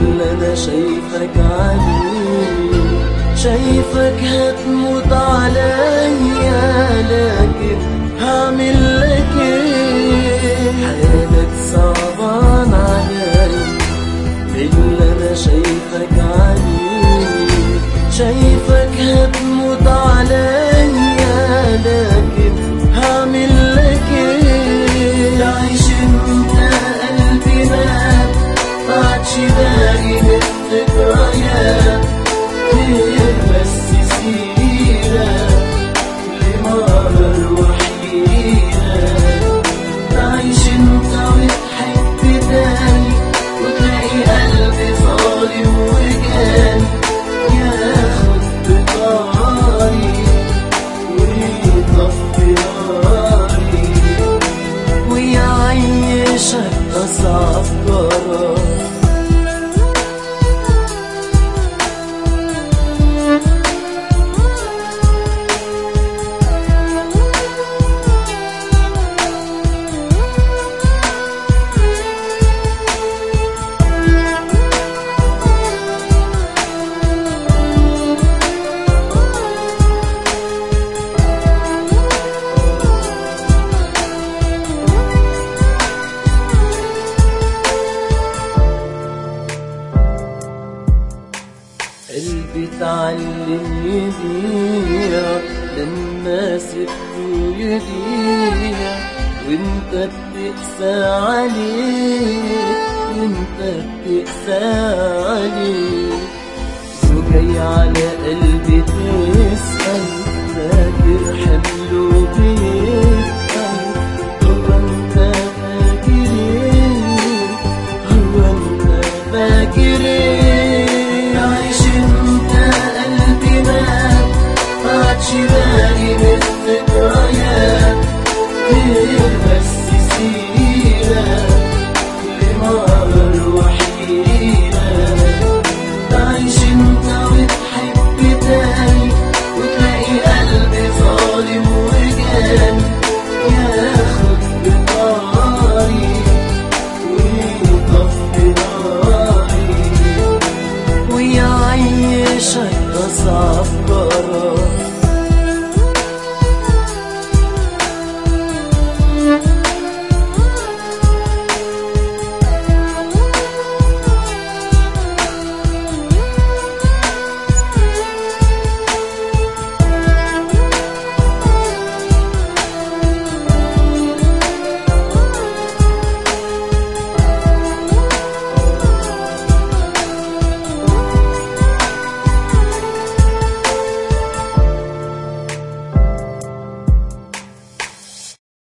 اللي انا شايفك عليه شايفك هتموت عليا لكن هعمل لك ايه حالك صعبان عليا اللي انا شايفك عليه شايفك هتموت عليا لكن هعمل لك ايه تعيش انت قلبي مات ما عادش باقي من الذكريات غير بس سيرة لمرة وحيدة تعيش انت وتحب تاني وتلاقي قلبي ظالم وجاني ياخد بطاري ويطفي ناري ويعيشك أصعب قرار قلبي اتعلم يبيع لما سبته يضيع وانت بتقسى عليه وانت بتقسى عليه وجاي على قلبي تسأل فاكر حمله بيتقل هو انت فاكر ايه هو انت فاكر ايه عايش انت قلبي مات ما عادش باقي من الذكريات غير بس سيرة لمرة وحيدة تعيش انت وتحب تاني وتلاقي قلبي ظالم وجاني ياخد بطاري ويطفي ناري ويعيشك أصعب قرار